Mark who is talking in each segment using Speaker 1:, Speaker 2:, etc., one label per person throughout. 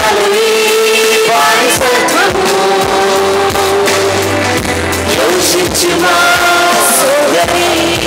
Speaker 1: చాలు ఈ బానిసత్వము యోషించు మా సోదరి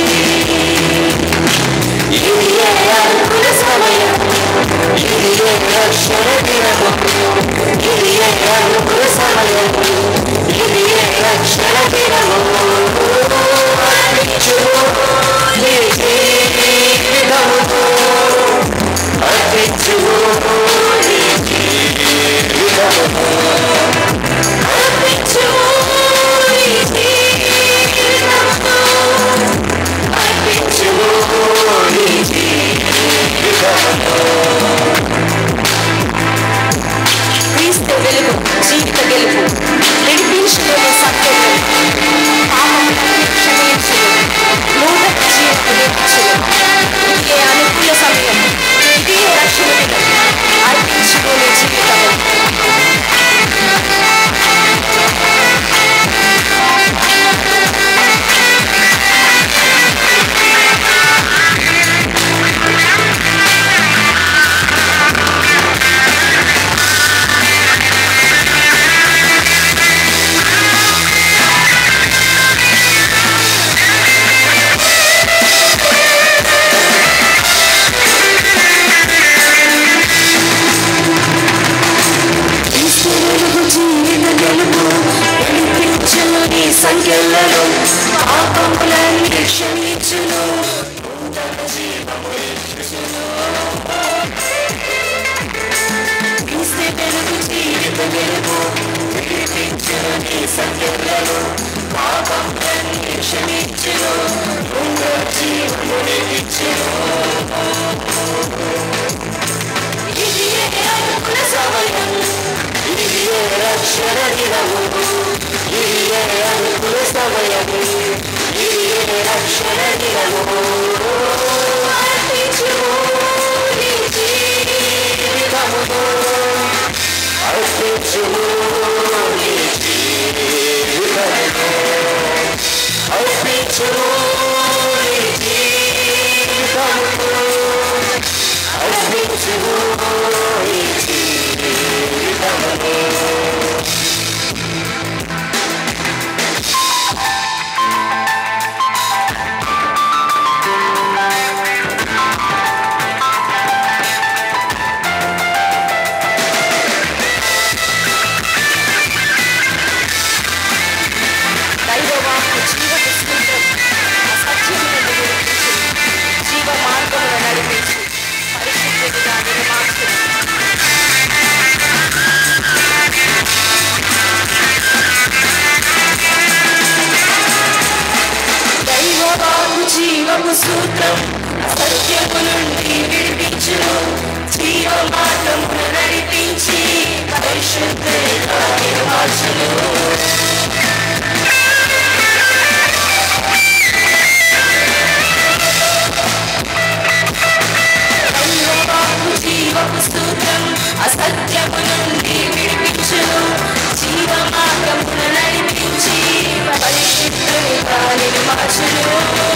Speaker 1: ఇది ఏ అనుకుల సమయం ఇది ఏ రక్షణ దినము ఇది ఏ అనుకుల సమయం ఇది ఏ రక్షణ దినము అర్పించుము నీ జీవితమును అర్పించుము నీ జీవితమును అర్పించుము నీ జీవితమును అర్పించుము నీ జీవితమును
Speaker 2: క్రీస్తు వెలుగు జీవిత గెలుపు నడిపించుకునే సత్యము పాపములను క్షమించును నూతన జీవిత నిత్యులు ఇదే అనుకూల సమయం ఇదే రక్షణ దినం అర్పించుకునే జీవితము
Speaker 1: క్రీస్తు వెలుగు జీవిత గెలుపు వెలిపించును నీ సంఖ్యలను పాపములన్నీ క్షమించును నూతన జీవము ఇచ్చును. క్రీస్తు వెలుగు జీవిత గెలుపు వెలిపించును నీ సంఖ్యలను పాపములన్నీ క్షమించును నూతన జీవముని ఇచ్చును ఇది ఏ అనుకుల సమయం ఇది ఏ రక్షణ దినము ఇది ఏ అనుకుల సమయం ఇది ఏ రక్షణ దినము అర్పించుము నీ జీవితమును అర్పించుము నీ జీవితమును అర్పించుము నీ జీవితమును అర్పించుము నీ జీవితమును
Speaker 2: దైవవాక్కు జీవపు సూత్రం అసత్యములను విడిపించు జీవ మార్గమును నడిపించు పరిశుద్ధుడిగా నిర్మార్చును
Speaker 1: దైవవాకు జీవము సూత్రం సత్యము నుండి విడిపించును జీవ మార్గమును నడిపించి పరిశుద్ధుడిగా నిర్మార్చును దైవవాకు జీవపు సూత్రం అసత్యము నుండి విడిపించును జీవ మార్గమును నడిపించి పరిశుద్ధుడిగా నిర్మార్చును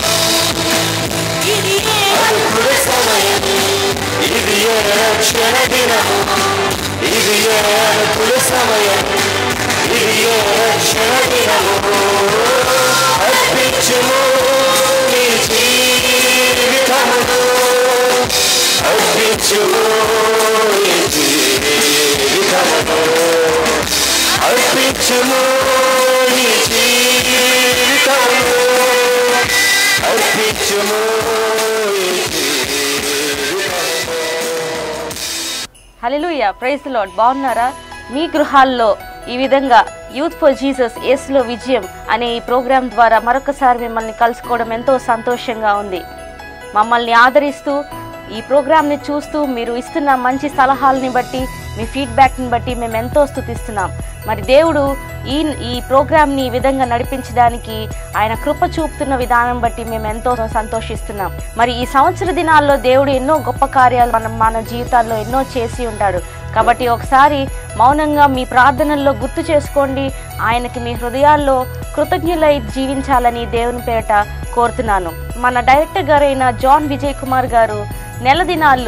Speaker 1: ఇది ఏ అనుకూల సమయం ఇది ఏ రక్షణ దినము ఇది ఏ అనుకూల సమయం ఇది ఏ రక్షణ దినము అర్పించుము నీ జీవితమును అర్పించుము నీ జీవితమును అర్పించుము నీ జీవితమును అర్పించుము నీ జీవితమును
Speaker 3: హల్లెలూయా ప్రైజ్ లాడ్ బాగున్నారా మీ గృహాల్లో ఈ విధంగా యూత్ ఫర్ జీసస్ యేసులో విజయం అనే ఈ ప్రోగ్రాం ద్వారా మరొకసారి మిమ్మల్ని కలుసుకోవడం ఎంతో సంతోషంగా ఉంది మమ్మల్ని ఆదరిస్తూ ఈ ప్రోగ్రామ్ని చూస్తూ మీరు ఇస్తున్న మంచి సలహాలని బట్టి మీ ఫీడ్బ్యాక్ని బట్టి మేము ఎంతో స్థుతిస్తున్నాం మరి దేవుడు ఈ ఈ ప్రోగ్రామ్ని ఈ విధంగా నడిపించడానికి ఆయన కృప చూపుతున్న విధానం బట్టి మేము ఎంతో సంతోషిస్తున్నాం మరి ఈ సంవత్సర దినాల్లో దేవుడు ఎన్నో గొప్ప కార్యాలు మనం మన జీవితాల్లో ఎన్నో చేసి ఉంటాడు కాబట్టి ఒకసారి మౌనంగా మీ ప్రార్థనల్లో గుర్తు చేసుకోండి ఆయనకి మీ హృదయాల్లో కృతజ్ఞులై జీవించాలని దేవుని పేరట కోరుతున్నాను మన డైరెక్టర్ గారైన జాన్ విజయ్ కుమార్ గారు నెల దినాల్లో ఈ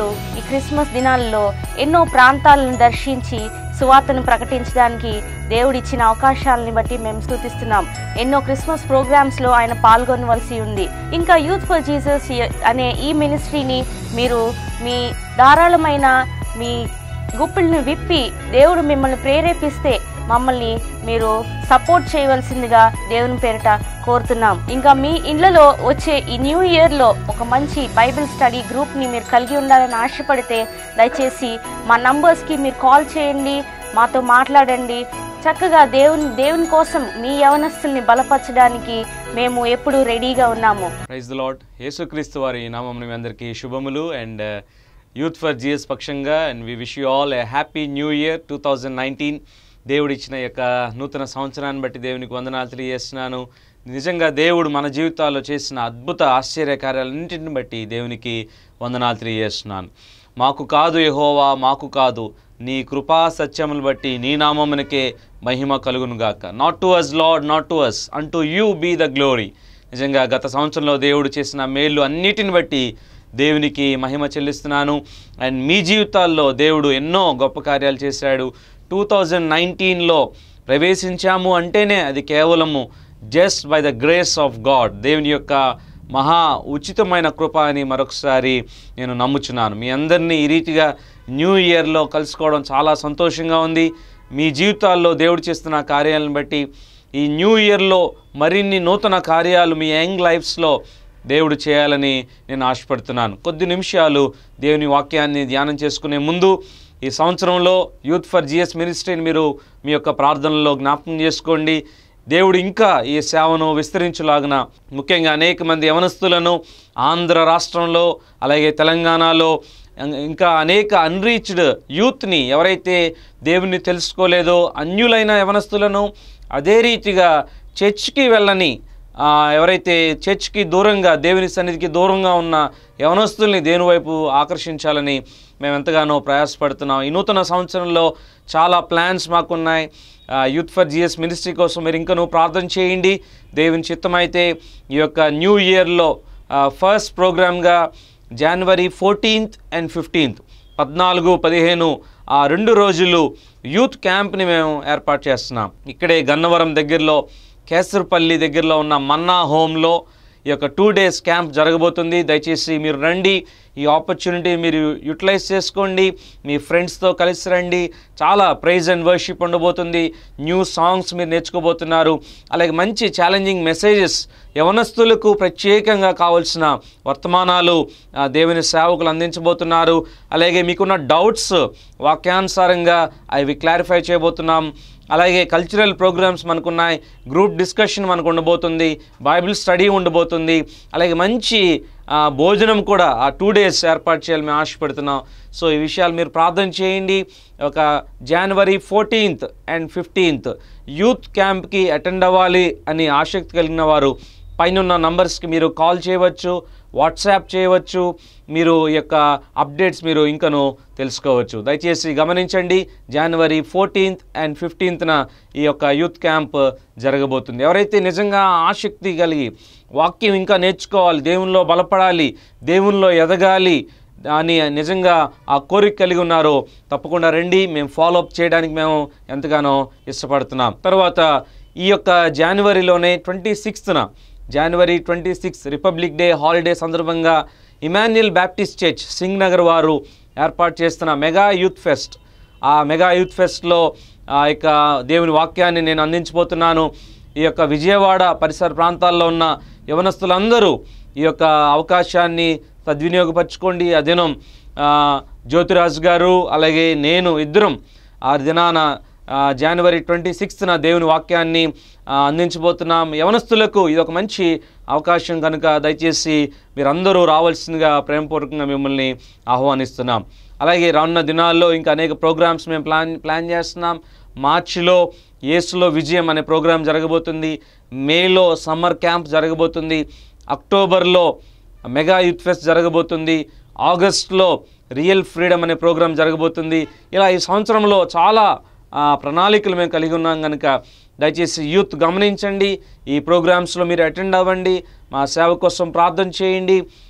Speaker 3: క్రిస్మస్ దినాల్లో ఎన్నో ప్రాంతాలను దర్శించి సువార్తను ప్రకటించడానికి దేవుడిచ్చిన అవకాశాలని బట్టి మేము స్థుతిస్తున్నాం ఎన్నో క్రిస్మస్ ప్రోగ్రామ్స్ లో ఆయన పాల్గొనవలసి ఉంది ఇంకా యూత్ ఫర్ జీసస్ అనే ఈ మినిస్ట్రీని మీరు మీ ధారాళమైన మీ గుప్పిళ్ళని విప్పి దేవుడు మిమ్మల్ని ప్రేరేపిస్తే మమ్మల్ని మీరు సపోర్ట్ చేయవలసిందిగా దేవుని పేరిట కోరుతున్నాం ఇంకా మీ ఇళ్లలో వచ్చే ఈ న్యూ ఇయర్లో ఒక మంచి బైబిల్ స్టడీ గ్రూప్ని మీరు కలిగి ఉండాలని ఆశపడితే దయచేసి మా నంబర్స్కి మీరు కాల్ చేయండి మాతో మాట్లాడండి చక్కగా దేవుని దేవుని కోసం మీ యవనస్తుల్ని బలపరచడానికి మేము ఎప్పుడూ రెడీగా ఉన్నాము
Speaker 4: ప్రైజ్ ద లాడ్ యేసుక్రీస్తు వారి నామం మీ అందరికీ శుభములు అండ్ యూత్ ఫర్ జిఎస్ పక్షంగా and we wish you all a happy new year two thousand nineteen దేవుడు ఇచ్చిన ఈ యొక్క నూతన సంవత్సరాన్ని బట్టి దేవునికి వందనాలు తెలియజేస్తున్నాను నిజంగా దేవుడు మన జీవితాల్లో చేసిన అద్భుత ఆశ్చర్య కార్యాలన్నింటిని బట్టి దేవునికి వందనాలు తెలియజేస్తున్నాను మాకు కాదు యెహోవా మాకు కాదు నీ కృపా సత్యములు బట్టి నీ నామమునకే మహిమ కలుగును గాక not to us Lord not to us unto you be the glory నిజంగా గత సంవత్సరంలో దేవుడు చేసిన మేళ్ళు అన్నిటిని బట్టి దేవునికి మహిమ చెల్లిస్తున్నాను అండ్ మీ జీవితాల్లో దేవుడు ఎన్నో గొప్ప కార్యాలు చేశాడు టూ థౌజండ్ నైన్టీన్లో ప్రవేశించాము అంటేనే అది కేవలము just by the grace of God దేవుని యొక్క మహా ఉచితమైన కృప అని మరొకసారి నేను నమ్ముచున్నాను మీ అందరినీ ఈ రీతిగా న్యూ ఇయర్లో కలుసుకోవడం చాలా సంతోషంగా ఉంది మీ జీవితాల్లో దేవుడు చేస్తున్న కార్యాలను బట్టి ఈ న్యూ ఇయర్లో మరిన్ని నూతన కార్యాలు మీ యంగ్ లైఫ్స్లో దేవుడు చేయాలని నేను ఆశపడుతున్నాను కొద్ది నిమిషాలు దేవుని వాక్యాన్ని ధ్యానం చేసుకునే ముందు ఈ సంవత్సరంలో యూత్ ఫర్ జిఎస్ మినిస్ట్రీని మీరు మీ యొక్క ప్రార్థనలో జ్ఞాపకం చేసుకోండి దేవుడు ఇంకా ఈ సేవను విస్తరించులాగున ముఖ్యంగా అనేక మంది యవనస్తులను ఆంధ్ర రాష్ట్రంలో అలాగే తెలంగాణలో ఇంకా అనేక అన్రీచ్డ్ యూత్ని ఎవరైతే దేవుణ్ణి తెలుసుకోలేదో అన్యులైన యవనస్తులను అదే రీతిగా చర్చ్కి వెళ్ళని ఆ, ఎవరైతే చర్చ్కి దూరంగా దేవుని సన్నిధికి దూరంగా ఉన్న యవనస్తుల్ని దేని వైపు ఆకర్షించాలని మేము ఎంతగానో ప్రయాసపడుతున్నాం ఈ నూతన సంవత్సరంలో చాలా ప్లాన్స్ మాకున్నాయి ఆ, యూత్ ఫర్ జిఎస్ మినిస్ట్రీ కోసం మీరు ఇంకనూ ప్రార్థన చేయండి దేవుని చిత్తమైతే ఈ యొక్క న్యూ ఇయర్లో ఫస్ట్ ప్రోగ్రామ్గా జనవరి ఫోర్టీన్త్ అండ్ ఫిఫ్టీన్త్ పద్నాలుగు పదిహేను ఆ రెండు రోజులు యూత్ క్యాంప్ని మేము ఏర్పాటు చేస్తున్నాం ఇక్కడే గన్నవరం దగ్గరలో కేసరపల్లి దగ్గరలో ఉన్న మన్నా హోమ్లో ఈ యొక్క టూ డేస్ క్యాంప్ జరగబోతుంది దయచేసి మీరు రండి ఈ ఆపర్చునిటీ మీరు యూటిలైజ్ చేసుకోండి మీ ఫ్రెండ్స్తో కలిసి రండి చాలా ప్రైజ్ అండ్ వర్షిప్ ఉండబోతుంది న్యూ సాంగ్స్ మీరు నేర్చుకోబోతున్నారు అలాగే మంచి ఛాలెంజింగ్ మెసేజెస్ యవనస్తులకు ప్రత్యేకంగా కావాల్సిన వర్తమానాలు ఆ, దేవుని సేవకులు అందించబోతున్నారు అలాగే మీకున్న డౌట్స్ వాక్యానుసారంగా అవి క్లారిఫై చేయబోతున్నాం అలాగే కల్చరల్ ప్రోగ్రామ్స్ మనకున్నాయి గ్రూప్ డిస్కషన్ మనకు ఉండబోతుంది బైబిల్ స్టడీ ఉండబోతుంది అలాగే మంచి ఆ, భోజనం కూడా ఆ టూ డేస్ ఏర్పాటు చేయాలని మేము ఆశపడుతున్నాం సో ఈ విషయాలు మీరు ప్రార్థన చేయండి ఒక January fourteenth and fifteenth youth క్యాంప్కి అటెండ్ అవ్వాలి అని ఆసక్తి కలిగిన వారు పైన నంబర్స్కి మీరు కాల్ చేయవచ్చు వాట్సాప్ చేయవచ్చు మీరు ఈ యొక్క అప్డేట్స్ మీరు ఇంకను తెలుసుకోవచ్చు దయచేసి గమనించండి జనవరి ఫోర్టీన్త్ అండ్ ఫిఫ్టీన్త్న ఈ యొక్క యూత్ క్యాంప్ జరగబోతుంది ఎవరైతే నిజంగా ఆసక్తి కలిగి వాక్యం ఇంకా నేర్చుకోవాలి దేవునిలో బలపడాలి దేవునిలో ఎదగాలి అని నిజంగా ఆ కోరిక కలిగి ఉన్నారో తప్పకుండా రండి మేము ఫాలోఅప్ చేయడానికి మేము ఎంతగానో ఇష్టపడుతున్నాం తర్వాత ఈ యొక్క జనవరిలోనే ట్వంటీ సిక్స్త్న January twenty six republic day holiday సందర్భంగా Emmanuel Baptist church Singh Nagar వారు ఏర్పాటు చేస్తున్న మెగా యూత్ ఫెస్ట్ ఆ మెగా యూత్ ఫెస్ట్లో ఆ యొక్క దేవుని వాక్యాన్ని నేను అందించబోతున్నాను ఈ యొక్క విజయవాడ పరిసర ప్రాంతాల్లో ఉన్న యవనస్తులందరూ ఈ యొక్క అవకాశాన్ని సద్వినియోగపరచుకోండి ఆ దినం ఆ, జ్యోతిరాజు గారు అలాగే నేను ఇద్దరం ఆ దినాన ఆ, జనవరి ట్వంటీ సిక్స్త్న దేవుని వాక్యాన్ని ఆ, అందించబోతున్నాం యవనస్తులకు ఇది ఒక మంచి అవకాశం కనుక దయచేసి మీరందరూ రావాల్సిందిగా ప్రేమపూర్వకంగా మిమ్మల్ని ఆహ్వానిస్తున్నాం అలాగే రానున్న దినాల్లో ఇంకా అనేక ప్రోగ్రామ్స్ మేము ప్లాన్ ప్లాన్ చేస్తున్నాం మార్చిలో ఏసులో విజయం అనే ప్రోగ్రాం జరగబోతుంది మేలో సమ్మర్ క్యాంప్ జరగబోతుంది అక్టోబర్లో మెగా యూత్ ఫెస్ట్ జరగబోతుంది ఆగస్ట్లో రియల్ ఫ్రీడమ్ అనే ప్రోగ్రాం జరగబోతుంది ఇలా ఈ సంవత్సరంలో చాలా ఆ, ప్రణాళికలు మేము కలిగి ఉన్నాం కనుక దయచేసి యూత్ గమనించండి ఈ ప్రోగ్రామ్స్లో మీరు అటెండ్ అవ్వండి మా సేవ కోసం ప్రార్థన చేయండి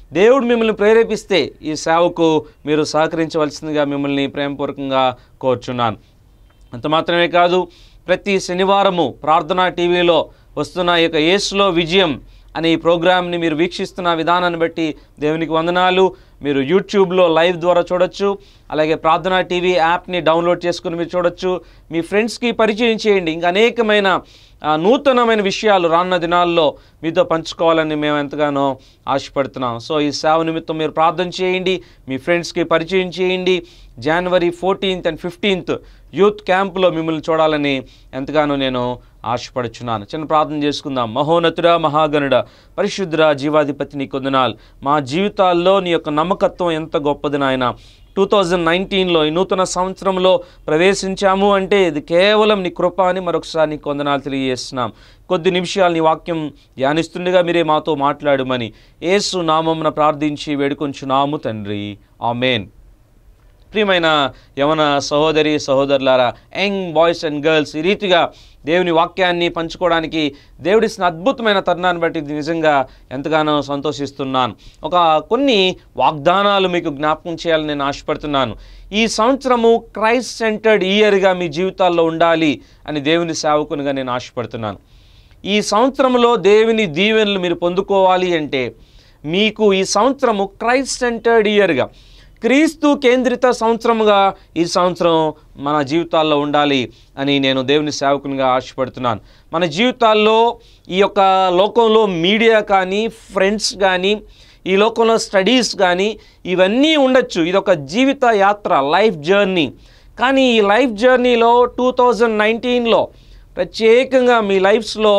Speaker 4: దేవుడు మిమ్మల్ని ప్రేరేపిస్తే ఈ సేవకు మీరు సహకరించవలసిందిగా మిమ్మల్ని ప్రేమపూర్వకంగా కోరుచున్నాను అంత మాత్రమే కాదు ప్రతి శనివారము ప్రార్థనా టీవీలో వస్తున్న ఈ యొక్క యేసులో విజయం అనే ఈ ప్రోగ్రామ్ని మీరు వీక్షిస్తున్న విధానాన్ని బట్టి దేవునికి వందనాలు మీరు యూట్యూబ్లో లైవ్ ద్వారా చూడొచ్చు అలాగే ప్రార్థనా టీవీ యాప్ని డౌన్లోడ్ చేసుకుని మీరు చూడొచ్చు మీ ఫ్రెండ్స్కి పరిచయం చేయండి ఇంకా అనేకమైన ఆ, నూతనమైన విషయాలు రానున్న దినాల్లో మీతో పంచుకోవాలని మేము ఎంతగానో ఆశపడుతున్నాం సో ఈ సేవ నిమిత్తం మీరు ప్రార్థన చేయండి మీ ఫ్రెండ్స్కి పరిచయం చేయండి January fourteenth and fifteenth youth క్యాంపులో మిమ్మల్ని చూడాలని ఎంతగానో నేను ఆశపడుచున్నాను చిన్న ప్రార్థన చేసుకుందాం మహోన్నతుడా మహాగణుడ పరిశుద్ధుడ జీవాధిపతి నీ కొందనాలు మా జీవితాల్లో నీ యొక్క నమ్మకత్వం ఎంత గొప్పది నాయన టూ థౌజండ్ నైన్టీన్లో ఈ నూతన సంవత్సరంలో ప్రవేశించాము అంటే ఇది కేవలం నీ కృప అని మరొకసారి నీ కొందనాలు తెలియజేస్తున్నాం కొద్ది నిమిషాలు నీ వాక్యం ధ్యానిస్తుండగా మీరే మాతో మాట్లాడమని ఏసు నామమున ప్రార్థించి వేడుకొంచున్నాము తండ్రి ఆమెన్ ప్రియమైన యవన సహోదరి సహోదరులారా యంగ్ బాయ్స్ అండ్ గర్ల్స్ ఈ రీతిగా దేవుని వాక్యాన్ని పంచుకోవడానికి దేవుడిస్తున్న అద్భుతమైన తరుణాన్ని బట్టి నిజంగా ఎంతగానో సంతోషిస్తున్నాను ఒక కొన్ని వాగ్దానాలు మీకు జ్ఞాపకం చేయాలని నేను ఆశపడుతున్నాను ఈ సంవత్సరము క్రైస్ట్ సెంటర్డ్ ఇయర్గా మీ జీవితాల్లో ఉండాలి అని దేవుని సేవకునిగా నేను ఆశపడుతున్నాను ఈ సంవత్సరంలో దేవుని దీవెనలు మీరు పొందుకోవాలి అంటే మీకు ఈ సంవత్సరము క్రైస్ట్ సెంటర్డ్ ఇయర్గా క్రీస్తు కేంద్రిత సంవత్సరముగా ఈ సంవత్సరం మన జీవితాల్లో ఉండాలి అని నేను దేవుని సేవకునిగా ఆశపడుతున్నాను మన జీవితాల్లో ఈ యొక్క లోకంలో మీడియా కానీ ఫ్రెండ్స్ కానీ ఈ లోకంలో స్టడీస్ కానీ ఇవన్నీ ఉండొచ్చు ఇది ఒక జీవిత యాత్ర లైఫ్ జర్నీ కానీ ఈ లైఫ్ జర్నీలో టూ థౌజండ్ నైన్టీన్లో ప్రత్యేకంగా మీ లైఫ్స్లో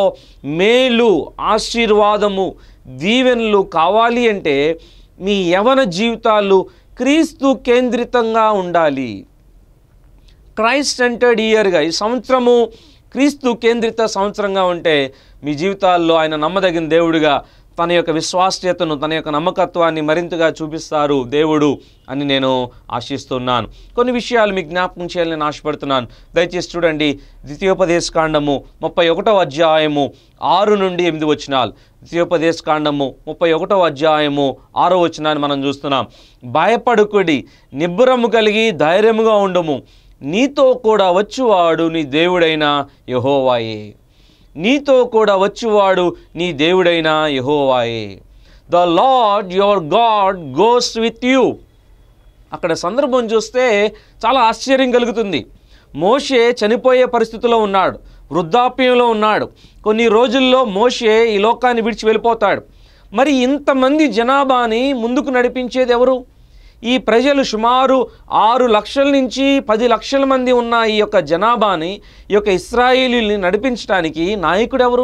Speaker 4: మేలు ఆశీర్వాదము దీవెనలు కావాలి అంటే మీ యవన జీవితాలు క్రీస్తు కేంద్రితంగా ఉండాలి క్రైస్ట్ సెంటర్డ్ ఇయర్గా ఈ సంవత్సరము క్రీస్తు కేంద్రిత సంవత్సరంగా ఉంటే మీ జీవితాల్లో ఆయన నమ్మదగిన దేవుడిగా తన యొక్క విశ్వాస్యతను తన యొక్క నమ్మకత్వాన్ని మరింతగా చూపిస్తారు దేవుడు అని నేను ఆశిస్తున్నాను కొన్ని విషయాలు మీకు జ్ఞాపకం చేయాలని నేను ఆశపడుతున్నాను దయచేసి చూడండి ద్వితీయోపదేశ కాండము ముప్పై ఒకటో అధ్యాయము ఆరు నుండి ఎనిమిది వచనాలు ద్వితీయోపదేశ కాండము ముప్పై ఒకటో అధ్యాయము ఆరో వచనాన్ని మనం చూస్తున్నాం భయపడుకుడి నిబ్బరము కలిగి ధైర్యముగా ఉండము నీతో కూడా వచ్చువాడు నీ దేవుడైన యహోవాయే నీతో కూడా వచ్చువాడు నీ దేవుడైన యహోవాయే the Lord your God goes with you అక్కడ సందర్భం చూస్తే చాలా ఆశ్చర్యం కలుగుతుంది మోషే చనిపోయే పరిస్థితిలో ఉన్నాడు వృద్ధాప్యంలో ఉన్నాడు కొన్ని రోజుల్లో మోషే ఈ లోకాన్ని విడిచి వెళ్ళిపోతాడు మరి ఇంతమంది జనాభాని ముందుకు నడిపించేది ఎవరు ఈ ప్రజలు సుమారు ఆరు లక్షల నుంచి పది లక్షల మంది ఉన్న ఈ యొక్క జనాభాని ఈ యొక్క ఇస్రాయేలీల్ని నడిపించడానికి నాయకుడు ఎవరు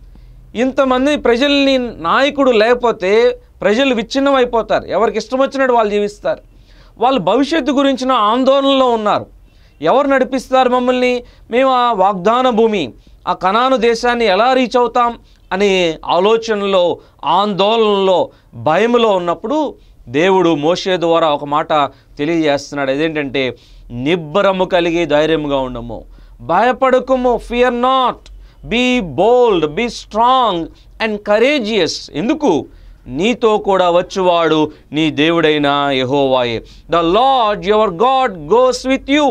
Speaker 4: ఇంతమంది ప్రజల్ని నాయకుడు లేకపోతే ప్రజలు విచ్ఛిన్నమైపోతారు ఎవరికి ఇష్టం వచ్చినట్టు వాళ్ళు జీవిస్తారు వాళ్ళు భవిష్యత్తు గురించిన ఆందోళనలో ఉన్నారు ఎవరు నడిపిస్తారు మమ్మల్ని మేము ఆ వాగ్దాన భూమి ఆ కనాను దేశాన్ని ఎలా రీచ్ అవుతాం అనే ఆలోచనలో ఆందోళనలో భయములో ఉన్నప్పుడు దేవుడు మోషే ద్వారా ఒక మాట తెలియజేస్తున్నాడు అదేంటంటే నిబ్బరము కలిగి ధైర్యముగా ఉండము భయపడకము fear not be bold be strong and courageous ఎందుకు నీతో కూడా వచ్చువాడు నీ దేవుడైన యహోవాయే the Lord your God goes with you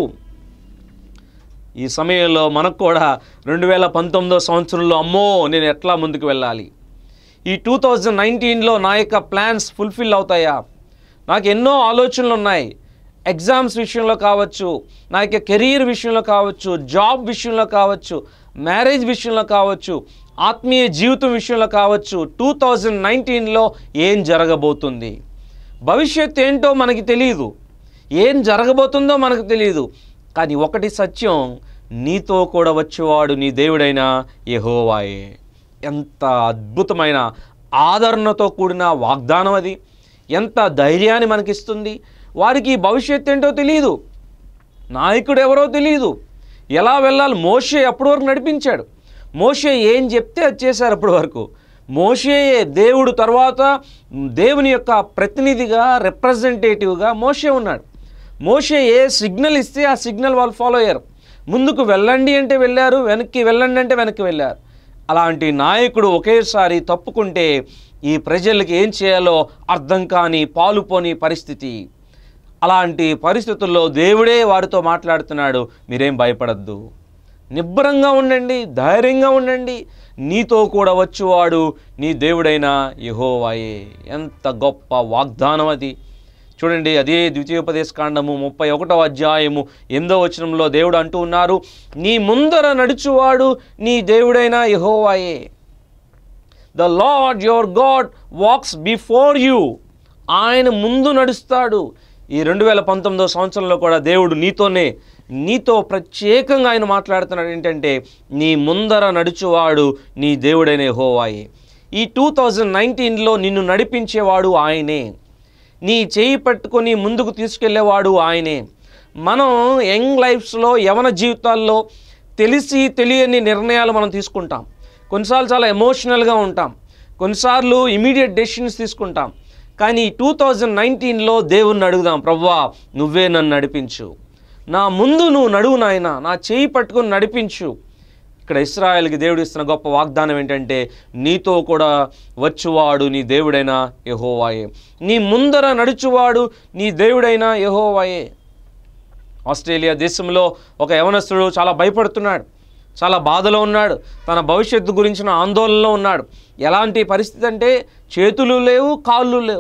Speaker 4: ఈ సమయంలో మనకు కూడా రెండు వేల పంతొమ్మిదో సంవత్సరంలో అమ్మో నేను ఎట్లా ముందుకు వెళ్ళాలి ఈ టూ థౌజండ్ నైన్టీన్లో నా యొక్క ప్లాన్స్ ఫుల్ఫిల్ అవుతాయా నాకు ఎన్నో ఆలోచనలు ఉన్నాయి ఎగ్జామ్స్ విషయంలో కావచ్చు నా యొక్క కెరీర్ విషయంలో కావచ్చు జాబ్ విషయంలో కావచ్చు మ్యారేజ్ విషయంలో కావచ్చు ఆత్మీయ జీవితం విషయంలో కావచ్చు టూ థౌజండ్ నైన్టీన్లో ఏం జరగబోతుంది భవిష్యత్ ఏంటో మనకి తెలియదు ఏం జరగబోతుందో మనకు తెలియదు కానీ ఒకటి సత్యం నీతో కూడా వచ్చేవాడు నీ దేవుడైన యెహోవాయే ఎంత అద్భుతమైన ఆదరణతో కూడిన వాగ్దానం అది ఎంత ధైర్యాన్ని మనకిస్తుంది వారికి ఈ భవిష్యత్తు ఏంటో తెలియదు నాయకుడు ఎవరో తెలియదు ఎలా వెళ్ళాలి మోషే అప్పటి వరకు నడిపించాడు మోషే ఏం చెప్తే అది చేశారు అప్పటి వరకు మోషే దేవుడు తర్వాత దేవుని యొక్క ప్రతినిధిగా రిప్రజెంటేటివ్గా మోషే ఉన్నాడు మోషే ఏ సిగ్నల్ ఇస్తే ఆ సిగ్నల్ వాళ్ళు ఫాలో అయ్యారు ముందుకు వెళ్ళండి అంటే వెళ్ళారు వెనక్కి వెళ్ళండి అంటే వెనక్కి వెళ్ళారు అలాంటి నాయకుడు ఒకేసారి తప్పుకుంటే ఈ ప్రజలకి ఏం చేయాలో అర్థం కాని పాలుపోని పరిస్థితి అలాంటి పరిస్థితుల్లో దేవుడే వారితో మాట్లాడుతున్నాడు మీరేం భయపడద్దు నిబ్బరంగా ఉండండి ధైర్యంగా ఉండండి నీతో కూడా వచ్చేవాడు నీ దేవుడైన యెహోవాయే ఎంత గొప్ప వాగ్దానం అది చూడండి అదే ద్వితీయోపదేశ కాండము ముప్పై ఒకటవ అధ్యాయము ఎనిమిదో వచనంలో దేవుడు అంటూ ఉన్నారు నీ ముందర నడుచువాడు నీ దేవుడైన యెహోవాయే the Lord your God walks before you ఆయన ముందు నడుస్తాడు ఈ రెండు వేల పంతొమ్మిదో సంవత్సరంలో కూడా దేవుడు నీతోనే నీతో ప్రత్యేకంగా ఆయన మాట్లాడుతున్నాడు ఏంటంటే నీ ముందర నడుచువాడు నీ దేవుడైన యెహోవాయే ఈ టూ థౌజండ్ నైన్టీన్లో నిన్ను నడిపించేవాడు ఆయనే నీ చేయి పట్టుకొని ముందుకు తీసుకెళ్లేవాడు ఆయనే మనం యంగ్ లైఫ్స్లో యవన జీవితాల్లో తెలిసి తెలియని నిర్ణయాలు మనం తీసుకుంటాం కొన్నిసార్లు చాలా ఎమోషనల్గా ఉంటాం కొన్నిసార్లు ఇమీడియట్ డెసిషన్స్ తీసుకుంటాం కానీ టూ థౌజండ్ నైన్టీన్లో దేవుణ్ణి అడుగుదాం ప్రవ్వా నువ్వే నన్ను నడిపించు నా ముందు నువ్వు నడువు నాయన నా చేయి పట్టుకొని నడిపించు ఇక్కడ ఇస్రాయల్కి దేవుడు ఇస్తున్న గొప్ప వాగ్దానం ఏంటంటే నీతో కూడా వచ్చువాడు నీ దేవుడైన యహోవాయే నీ ముందర నడుచువాడు నీ దేవుడైన యహోవాయే ఆస్ట్రేలియా దేశంలో ఒక యవనస్తుడు చాలా భయపడుతున్నాడు చాలా బాధలో ఉన్నాడు తన భవిష్యత్తు గురించిన ఆందోళనలో ఉన్నాడు ఎలాంటి పరిస్థితి అంటే చేతులు లేవు కాళ్ళు లేవు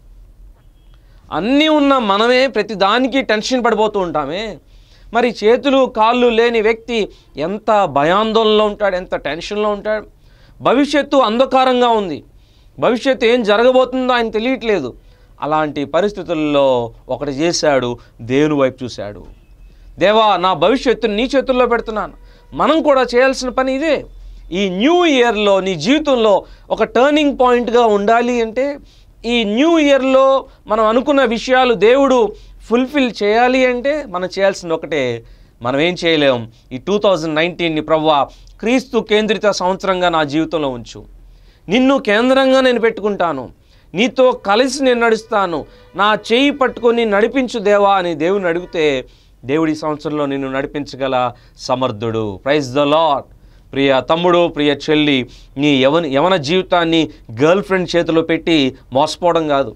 Speaker 4: అన్నీ ఉన్న మనమే ప్రతి దానికి టెన్షన్ పడిపోతూ ఉంటామే మరి చేతులు కాళ్ళు లేని వ్యక్తి ఎంత భయాందోళనలో ఉంటాడు ఎంత టెన్షన్లో ఉంటాడు భవిష్యత్తు అంధకారంగా ఉంది భవిష్యత్తు ఏం జరగబోతుందో ఆయన తెలియట్లేదు అలాంటి పరిస్థితుల్లో ఒకటి చేశాడు దేవుని వైపు చూశాడు దేవా నా భవిష్యత్తుని నీ చేతుల్లో పెడుతున్నాను మనం కూడా చేయాల్సిన పని ఇదే ఈ న్యూ ఇయర్లో నీ జీవితంలో ఒక టర్నింగ్ పాయింట్గా ఉండాలి అంటే ఈ న్యూ ఇయర్లో మనం అనుకున్న విషయాలు దేవుడు ఫుల్ఫిల్ చేయాలి అంటే మనం చేయాల్సింది ఒకటే మనం ఏం చేయలేం ఈ టూ థౌజండ్ నైన్టీన్ని ప్రవ్వా క్రీస్తు కేంద్రిత సంవత్సరంగా నా జీవితంలో ఉంచు నిన్ను కేంద్రంగా నేను పెట్టుకుంటాను నీతో కలిసి నేను నడుస్తాను నా చేయి పట్టుకొని నడిపించు దేవా అని దేవుని అడిగితే దేవుడి సంవత్సరంలో నిన్ను నడిపించగల సమర్థుడు ప్రైజ్ ద లాడ్ ప్రియ తమ్ముడు ప్రియ చెల్లి నీ యవన యవన జీవితాన్ని గర్ల్ ఫ్రెండ్ చేతిలో పెట్టి మోసపోవడం కాదు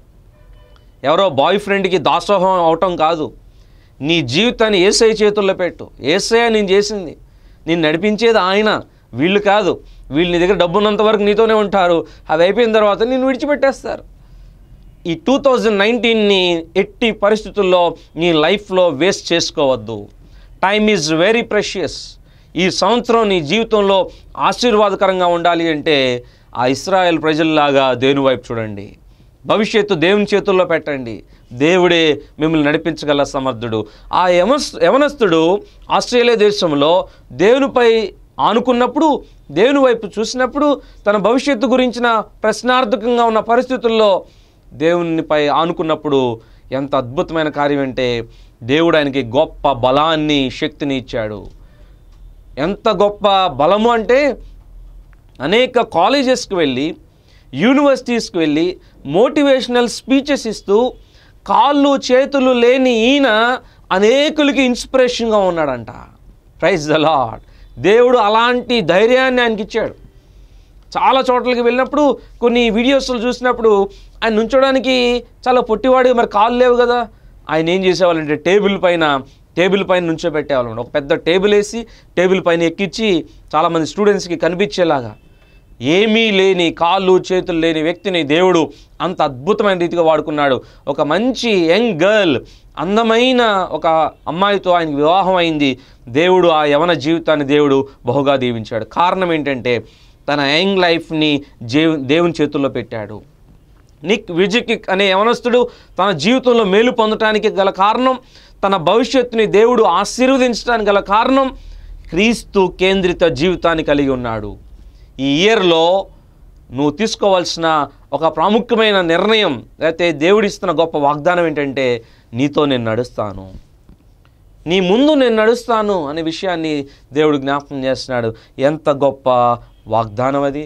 Speaker 4: ఎవరో బాయ్ ఫ్రెండ్కి దాసోహం అవటం కాదు నీ జీవితాన్ని ఏసఐ చేతుల్లో పెట్టు ఏసఐ నేను చేసింది నేను నడిపించేది ఆయన వీళ్ళు కాదు వీళ్ళు నీ దగ్గర డబ్బు ఉన్నంత వరకు నీతోనే ఉంటారు అది అయిపోయిన తర్వాత నేను విడిచిపెట్టేస్తారు ఈ టూ థౌజండ్ నైన్టీన్ని ఎట్టి పరిస్థితుల్లో నీ లైఫ్లో వేస్ట్ చేసుకోవద్దు టైమ్ ఈజ్ వెరీ ప్రెషియస్ ఈ సంవత్సరం నీ జీవితంలో ఆశీర్వాదకరంగా ఉండాలి అంటే ఆ ఇస్రాయెల్ ప్రజల్లాగా దేవుని వైపు చూడండి భవిష్యత్తు దేవుని చేతుల్లో పెట్టండి దేవుడే మిమ్మల్ని నడిపించగల సమర్థుడు ఆ యమస్ యవనస్తుడు ఆస్ట్రేలియా దేశంలో దేవునిపై ఆనుకున్నప్పుడు దేవుని వైపు చూసినప్పుడు తన భవిష్యత్తు గురించిన ప్రశ్నార్థకంగా ఉన్న పరిస్థితుల్లో దేవునిపై ఆనుకున్నప్పుడు ఎంత అద్భుతమైన కార్యం అంటే దేవుడు ఆయనకి గొప్ప బలాన్ని శక్తిని ఇచ్చాడు ఎంత గొప్ప బలము అంటే అనేక కాలేజెస్కి వెళ్ళి యూనివర్సిటీస్కి వెళ్ళి మోటివేషనల్ స్పీచెస్ ఇస్తూ కాళ్ళు చేతులు లేని ఈయన అనేకులకి ఇన్స్పిరేషన్గా ఉన్నాడంట ప్రైజ్ ద లాడ్ దేవుడు అలాంటి ధైర్యాన్ని ఆయనకి ఇచ్చాడు చాలా చోట్లకి వెళ్ళినప్పుడు కొన్ని వీడియోస్లో చూసినప్పుడు ఆయన నుంచోడానికి చాలా పొట్టివాడు మరి కాళ్ళు లేవు కదా ఆయన ఏం చేసేవాళ్ళంటే టేబుల్ పైన టేబుల్ పైన నుంచోబెట్టేవాళ్ళు ఒక పెద్ద టేబుల్ వేసి టేబుల్ పైన ఎక్కించి చాలామంది స్టూడెంట్స్కి కనిపించేలాగా ఏమీ లేని కాళ్ళు చేతులు లేని వ్యక్తిని దేవుడు అంత అద్భుతమైన రీతిగా వాడుకున్నాడు ఒక మంచి యంగ్ గర్ల్ అందమైన ఒక అమ్మాయితో ఆయనకి వివాహం అయింది దేవుడు ఆ యవన జీవితాన్ని దేవుడు బహుగా దీవించాడు కారణం ఏంటంటే తన యంగ్ లైఫ్ని జేవు దేవుని చేతుల్లో పెట్టాడు నిక్ విజికిక్ అనే యవనస్తుడు తన జీవితంలో మేలు పొందటానికి గల కారణం తన భవిష్యత్తుని దేవుడు ఆశీర్వదించడానికి గల కారణం క్రీస్తు కేంద్రిత జీవితాన్ని కలిగి ఉన్నాడు ఈ ఇయర్లో నువ్వు తీసుకోవాల్సిన ఒక ప్రాముఖ్యమైన నిర్ణయం లేకపోతే దేవుడిస్తున్న గొప్ప వాగ్దానం ఏంటంటే నీతో నేను నడుస్తాను నీ ముందు నేను నడుస్తాను అనే విషయాన్ని దేవుడు జ్ఞాపకం చేస్తున్నాడు ఎంత గొప్ప వాగ్దానం అది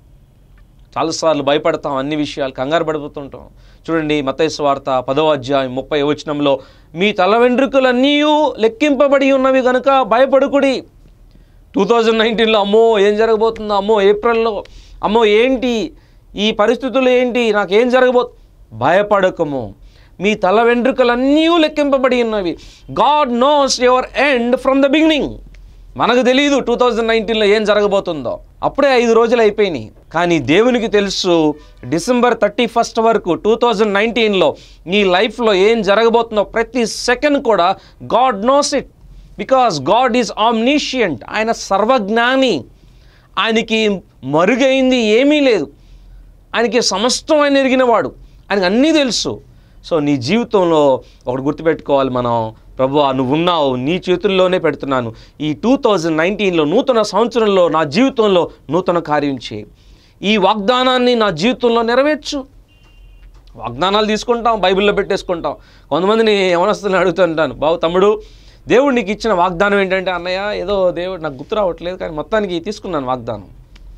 Speaker 4: చాలాసార్లు భయపడతాం అన్ని విషయాలు కంగారు పడిపోతుంటాం చూడండి మతైసు వార్త పదవ అధ్యాయం ముప్పై వచనంలో మీ తల వెంట్రుకలన్నీ లెక్కింపబడి ఉన్నవి కనుక భయపడుకుడి టూ థౌజండ్ నైన్టీన్లో అమ్మో ఏం జరగబోతుందో అమ్మో ఏప్రిల్లో అమ్మో ఏంటి ఈ పరిస్థితులు ఏంటి నాకేం జరగబో భయపడకము మీ తల వెంట్రుకలన్నీ లెక్కింపబడి ఉన్నవి God knows your end from the beginning మనకు తెలియదు టూ థౌజండ్ నైన్టీన్లో ఏం జరగబోతుందో అప్పుడే ఐదు రోజులు అయిపోయినాయి కానీ దేవునికి తెలుసు డిసెంబర్ థర్టీ ఫస్ట్ వరకు టూ థౌజండ్ నైన్టీన్లో నీ లైఫ్లో ఏం జరగబోతుందో ప్రతి సెకండ్ కూడా God knows it because God is omniscient ఆయన సర్వజ్ఞాని ఆయనకి మరుగైంది ఏమీ లేదు ఆయనకి సమస్తం ఆయన ఎరిగినవాడు ఆయనకి అన్నీ తెలుసు సో నీ జీవితంలో ఒకటి గుర్తుపెట్టుకోవాలి మనం ప్రభు నువ్వు ఉన్నావు నీ చేతుల్లోనే పెడుతున్నాను ఈ టూ థౌజండ్ నైన్టీన్లో నూతన సంవత్సరంలో నా జీవితంలో నూతన కార్యం చేయి ఈ వాగ్దానాన్ని నా జీవితంలో నెరవేర్చు వాగ్దానాలు తీసుకుంటాం బైబిల్లో పెట్టేసుకుంటాం కొంతమందిని యవనస్తులను అడుగుతుంటాను బాబు తమ్ముడు దేవుడు నీకు ఇచ్చిన వాగ్దానం ఏంటంటే అన్నయ్య ఏదో దేవుడు నాకు గుర్తు రావట్లేదు కానీ మొత్తానికి తీసుకున్నాను వాగ్దానం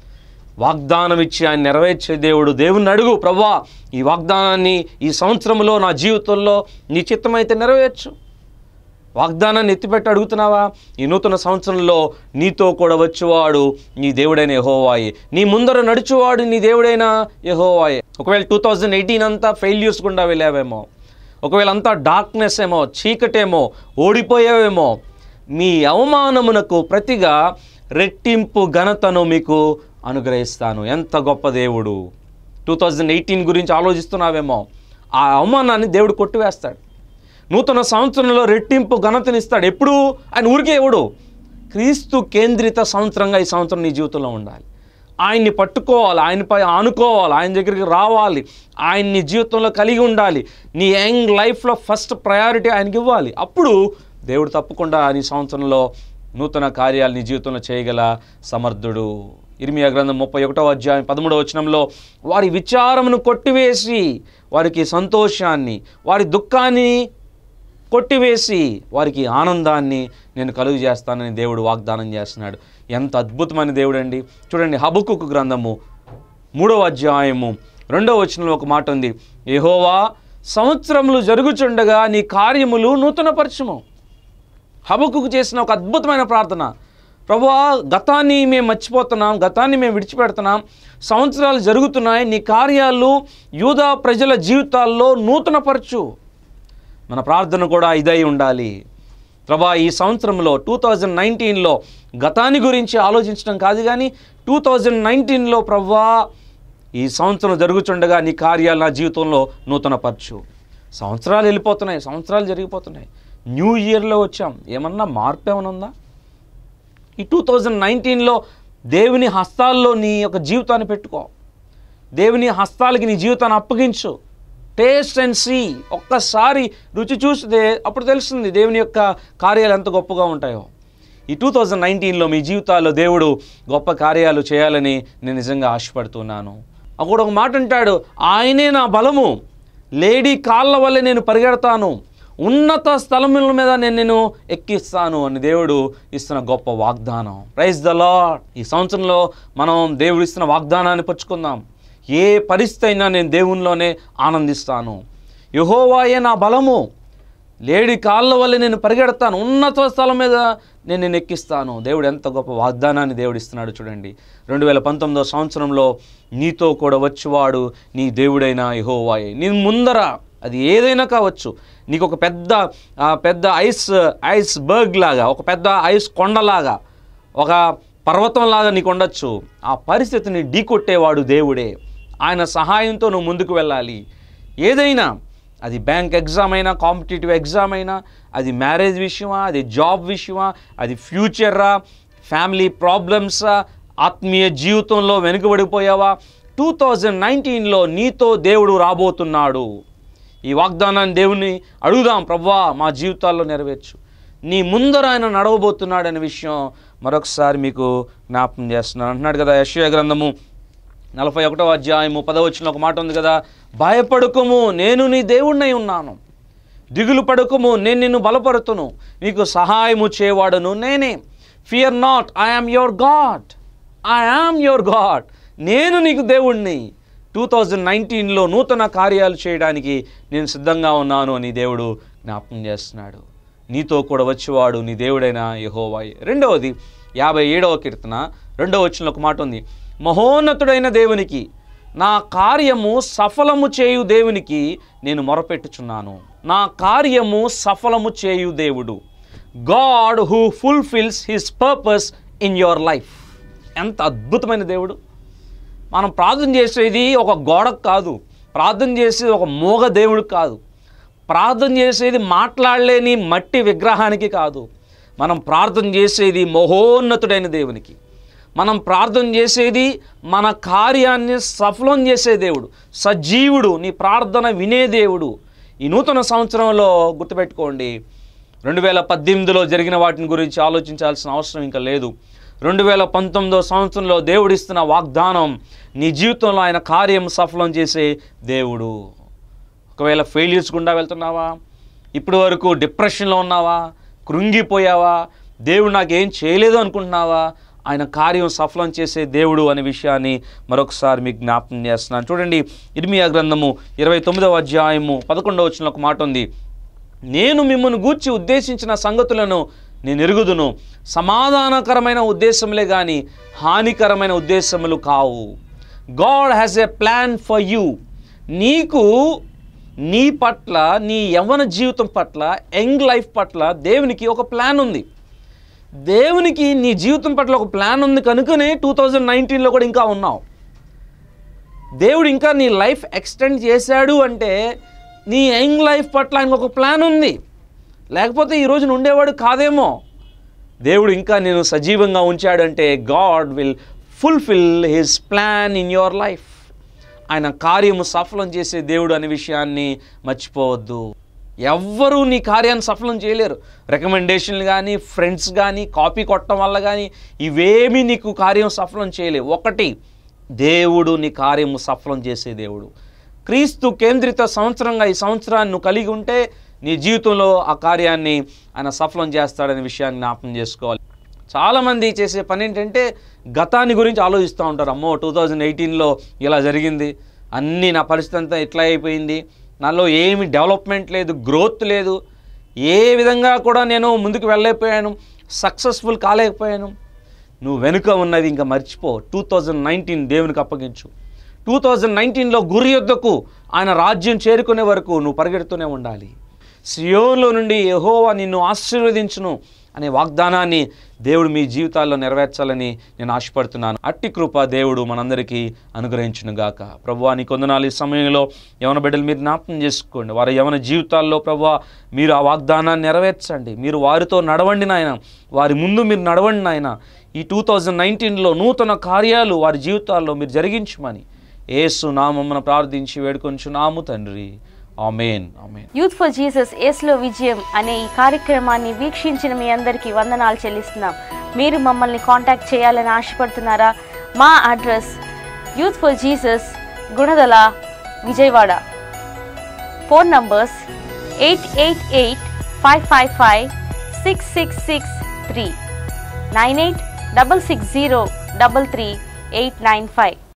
Speaker 4: వాగ్దానం ఇచ్చి ఆయన నెరవేర్చే దేవుడు దేవుణ్ణి అడుగు ప్రభా ఈ వాగ్దానాన్ని ఈ సంవత్సరంలో నా జీవితంలో నీ చిత్తమైతే నెరవేర్చు వాగ్దానాన్ని ఎత్తిపెట్టి అడుగుతున్నావా ఈ నూతన సంవత్సరంలో నీతో కూడా వచ్చేవాడు నీ దేవుడైన యహోవాయే నీ ముందర నడుచువాడు నీ దేవుడైన యహోవాయే ఒకవేళ టూ థౌజండ్ ఎయిటీన్ అంతా ఫెయిల్యూర్స్ గుండా వెళ్ళావేమో ఒకవేళ అంతా డార్క్నెస్ ఏమో చీకటేమో ఓడిపోయావేమో మీ అవమానమునకు ప్రతిగా రెట్టింపు ఘనతను మీకు అనుగ్రహిస్తాను ఎంత గొప్ప దేవుడు టూ థౌజండ్ ఎయిటీన్ గురించి ఆలోచిస్తున్నావేమో ఆ అవమానాన్ని దేవుడు కొట్టివేస్తాడు నూతన సంవత్సరంలో రెట్టింపు ఘనతనిస్తాడు ఎప్పుడు ఆయన ఊరికే ఎవడు క్రీస్తు కేంద్రిత సంవత్సరంగా ఈ సంవత్సరం నీ జీవితంలో ఉండాలి ఆయన్ని పట్టుకోవాలి ఆయనపై ఆనుకోవాలి ఆయన దగ్గరికి రావాలి ఆయన్ని జీవితంలో కలిగి ఉండాలి నీ యంగ్ లైఫ్లో ఫస్ట్ ప్రయారిటీ ఆయనకి ఇవ్వాలి అప్పుడు దేవుడు తప్పకుండా నీ సంవత్సరంలో నూతన కార్యాలు నీ జీవితంలో చేయగల సమర్థుడు ఇర్మియా గ్రంథం ముప్పై ఒకటో అధ్యాయం పదమూడవ వచనంలో వారి విచారమును కొట్టివేసి వారికి సంతోషాన్ని వారి దుఃఖాన్ని కొట్టివేసి వారికి ఆనందాన్ని నేను కలుగు చేస్తానని దేవుడు వాగ్దానం చేస్తున్నాడు ఎంత అద్భుతమైన దేవుడు అండి చూడండి హబుకుకు గ్రంథము మూడవ అధ్యాయము రెండవ వచనంలో ఒక మాట ఉంది యెహోవా సంవత్సరములు జరుగుచుండగా నీ కార్యములు నూతనపరచుము హబకుకు చేసిన ఒక అద్భుతమైన ప్రార్థన ప్రభువా గతాన్ని మేము మర్చిపోతున్నాం గతాన్ని మేము విడిచిపెడుతున్నాం సంవత్సరాలు జరుగుతున్నాయి నీ కార్యాలు యూదా ప్రజల జీవితాల్లో నూతనపరచు మన ప్రార్థన కూడా ఇదై ఉండాలి ప్రభా ఈ సంవత్సరంలో టూ థౌజండ్ నైన్టీన్లో గతాన్ని గురించి ఆలోచించడం కాదు కానీ టూ థౌజండ్ నైన్టీన్లో ప్రభా ఈ సంవత్సరం జరుగుతుండగా నీ కార్యాలు నా జీవితంలో నూతనపరచు సంవత్సరాలు వెళ్ళిపోతున్నాయి సంవత్సరాలు జరిగిపోతున్నాయి న్యూ ఇయర్లో వచ్చాం ఏమన్నా మార్పు ఏమైనా ఉందా ఈ టూ థౌజండ్ నైన్టీన్లో దేవుని హస్తాల్లో నీ యొక్క జీవితాన్ని పెట్టుకో దేవుని హస్తాలకి నీ జీవితాన్ని అప్పగించు టేస్ట్ అండ్ సీ ఒక్కసారి రుచి చూస్తే అప్పుడు తెలుస్తుంది దేవుని యొక్క కార్యాలు ఎంత గొప్పగా ఉంటాయో ఈ టూ థౌజండ్ నైన్టీన్లో మీ జీవితాల్లో దేవుడు గొప్ప కార్యాలు చేయాలని నేను నిజంగా ఆశపడుతున్నాను అక్కడ ఒక మాట అంటాడు ఆయనే నా బలము లేడీ కాళ్ళ వల్లే నేను పరిగెడతాను ఉన్నత స్థలముల మీద నేను నేను ఎక్కిస్తాను అని దేవుడు ఇస్తున్న గొప్ప వాగ్దానం ప్రైజ్ ద లాడ్ ఈ సంవత్సరంలో మనం దేవుడు ఇస్తున్న వాగ్దానాన్ని పరుచుకుందాం ఏ పరిస్థితి అయినా నేను దేవునిలోనే ఆనందిస్తాను యహోవాయే నా బలము లేడి కాళ్ళ వల్ల నేను పరిగెడతాను ఉన్నత స్థలం మీద నేను నేను ఎక్కిస్తాను దేవుడు ఎంత గొప్ప వాగ్దానాన్ని దేవుడు ఇస్తున్నాడు చూడండి రెండు వేల పంతొమ్మిదో సంవత్సరంలో నీతో కూడా వచ్చేవాడు నీ దేవుడైన యహోవాయే నీ ముందర అది ఏదైనా కావచ్చు నీకు ఒక పెద్ద ఆ, పెద్ద ఐస్ ఐస్ బర్గ్ లాగా ఒక పెద్ద ఐస్ కొండలాగా ఒక పర్వతంలాగా నీకు ఉండొచ్చు ఆ పరిస్థితిని ఢీకొట్టేవాడు దేవుడే ఆయన సహాయంతో నువ్వు ముందుకు వెళ్ళాలి ఏదైనా అది బ్యాంక్ ఎగ్జామ్ అయినా కాంపిటేటివ్ ఎగ్జామ్ అయినా అది మ్యారేజ్ విషయమా అది జాబ్ విషయమా అది ఫ్యూచరా ఫ్యామిలీ ప్రాబ్లమ్సా ఆత్మీయ జీవితంలో వెనుకబడిపోయావా టూ థౌజండ్ నైన్టీన్లో నీతో దేవుడు రాబోతున్నాడు ఈ వాగ్దానాన్ని దేవుని అడుగుదాం ప్రవ్వా మా జీవితాల్లో నెరవేర్చు నీ ముందర ఆయన నడవబోతున్నాడు అనే విషయం మరొకసారి మీకు జ్ఞాపకం చేస్తున్నాను అంటున్నాడు కదా యశ్వ గ్రంథము నలభై ఒకటో అధ్యాయము పదవచ్చిన ఒక మాట ఉంది కదా భయపడుకుము నేను నీ దేవుణ్ణై ఉన్నాను దిగులు పడుకుము నేను నిన్ను బలపరుతును నీకు సహాయము చేయవాడును నేనే fear not I am your God I am your God నేను నీకు దేవుణ్ణి టూ థౌజండ్ నైన్టీన్లో నూతన కార్యాలు చేయడానికి నేను సిద్ధంగా ఉన్నాను అని దేవుడు జ్ఞాపకం చేస్తున్నాడు నీతో కూడా వచ్చేవాడు నీ దేవుడైన యహోవాయి రెండవది యాభై ఏడవ కీర్తన రెండవ వచ్చిన ఒక మాట ఉంది మహోన్నతుడైన దేవునికి నా కార్యము సఫలము చేయు దేవునికి నేను మొరపెట్టుచున్నాను నా కార్యము సఫలము చేయు దేవుడు God who fulfils his purpose in your life ఎంత అద్భుతమైన దేవుడు మనం ప్రార్థన చేసేది ఒక గోడకు కాదు ప్రార్థన చేసేది ఒక మూగ దేవుడు కాదు ప్రార్థన చేసేది మాట్లాడలేని మట్టి విగ్రహానికి కాదు మనం ప్రార్థన చేసేది మహోన్నతుడైన దేవునికి మనం ప్రార్థన చేసేది మన కార్యాన్ని సఫలం చేసే దేవుడు సజీవుడు నీ ప్రార్థన వినే దేవుడు ఈ నూతన సంవత్సరంలో గుర్తుపెట్టుకోండి రెండు వేల పద్దెనిమిదిలో జరిగిన వాటిని గురించి ఆలోచించాల్సిన అవసరం ఇంకా లేదు రెండు వేల పంతొమ్మిదో సంవత్సరంలో దేవుడిస్తున్న వాగ్దానం నీ జీవితంలో ఆయన కార్యం సఫలం చేసే దేవుడు ఒకవేళ ఫెయిల్యూర్స్ గుండా వెళ్తున్నావా ఇప్పటి వరకు డిప్రెషన్లో ఉన్నావా కృంగిపోయావా దేవుడు నాకేం చేయలేదు అనుకుంటున్నావా ఆయన కార్యం సఫలం చేసే దేవుడు అనే విషయాన్ని మరొకసారి మీకు జ్ఞాపకం చేస్తున్నాను చూడండి ఇర్మియా గ్రంథము ఇరవై తొమ్మిదవ అధ్యాయము పదకొండవ వచ్చిన ఒక మాట ఉంది నేను మిమ్మల్ని గూర్చి ఉద్దేశించిన సంగతులను నేను ఎరుగుదును సమాధానకరమైన ఉద్దేశములే కానీ హానికరమైన ఉద్దేశములు కావు God has a plan for you నీకు నీ పట్ల నీ యవ్వన జీవితం పట్ల యంగ్ లైఫ్ పట్ల దేవునికి ఒక ప్లాన్ ఉంది దేవునికి నీ జీవితం పట్ల ఒక ప్లాన్ ఉంది కనుకనే టూ థౌజండ్ నైన్టీన్లో కూడా ఇంకా ఉన్నావు దేవుడు ఇంకా నీ లైఫ్ ఎక్స్టెండ్ చేశాడు అంటే నీ యంగ్ లైఫ్ పట్ల ఆయనకు ఒక ప్లాన్ ఉంది లేకపోతే ఈ రోజున ఉండేవాడు కాదేమో దేవుడు ఇంకా నేను సజీవంగా ఉంచాడంటే God will fulfil his plan in your life ఆయన కార్యము సఫలం చేసే దేవుడు అనే విషయాన్ని మర్చిపోవద్దు ఎవ్వరూ నీ కార్యాన్ని సఫలం చేయలేరు రికమెండేషన్లు కానీ ఫ్రెండ్స్ కానీ కాపీ కొట్టడం వల్ల కానీ ఇవేమీ నీకు కార్యం సఫలం చేయలేవు ఒకటి దేవుడు నీ కార్యము సఫలం చేసే దేవుడు క్రీస్తు కేంద్రిత సంవత్సరంగా ఈ సంవత్సరాన్ని నువ్వు కలిగి ఉంటే నీ జీవితంలో ఆ కార్యాన్ని ఆయన సఫలం చేస్తాడనే విషయాన్ని జ్ఞాపకం చేసుకోవాలి చాలామంది చేసే పని ఏంటంటే గతాన్ని గురించి ఆలోచిస్తూ ఉంటారు అమ్మో టూ థౌజండ్ ఎయిటీన్లో ఇలా జరిగింది అన్నీ నా పరిస్థితి అంతా ఇట్లా అయిపోయింది నాలో ఏమి డెవలప్మెంట్ లేదు గ్రోత్ లేదు ఏ విధంగా కూడా నేను ముందుకు వెళ్ళలేకపోయాను సక్సెస్ఫుల్ కాలేకపోయాను నువ్వు వెనుక ఉన్నది ఇంకా మర్చిపో టూ థౌజండ్ నైన్టీన్ దేవునికి అప్పగించు టూ థౌజండ్ నైన్టీన్లో గురి యొద్దకు ఆయన రాజ్యం చేరుకునే వరకు నువ్వు పరిగెడుతూనే ఉండాలి సియోన్లో నుండి యెహోవా నిన్ను ఆశీర్వదించును అనే వాగ్దానాన్ని దేవుడు మీ జీవితాల్లో నెరవేర్చాలని నేను ఆశపడుతున్నాను అట్టి కృప దేవుడు మనందరికీ అనుగ్రహించును గాక ప్రభువా నీ కొందనాలు ఈ సమయంలో యవన బిడ్డలు మీరు జ్ఞాపకం చేసుకోండి వారి యవన జీవితాల్లో ప్రభువా మీరు ఆ వాగ్దానాన్ని నెరవేర్చండి మీరు వారితో నడవండి నాయన వారి ముందు మీరు నడవండి నాయన ఈ టూ థౌజండ్ నైన్టీన్లో నూతన కార్యాలు వారి జీవితాల్లో మీరు జరిగించమని ఏసు నామమ్మను ప్రార్థించి వేడుకొంచున్నాము తండ్రి amen amen
Speaker 3: youth for Jesus ఏస్లో విజయం అనే ఈ కార్యక్రమాన్ని వీక్షించిన మీ అందరికీ వందనాలు చెల్లిస్తున్నాం మీరు మమ్మల్ని కాంటాక్ట్ చేయాలని ఆశపడుతున్నారా మా address youth for Jesus Gunadala Vijayawada phone numbers eight eight eight five five five six six six three nine eight double six zero double three eight nine five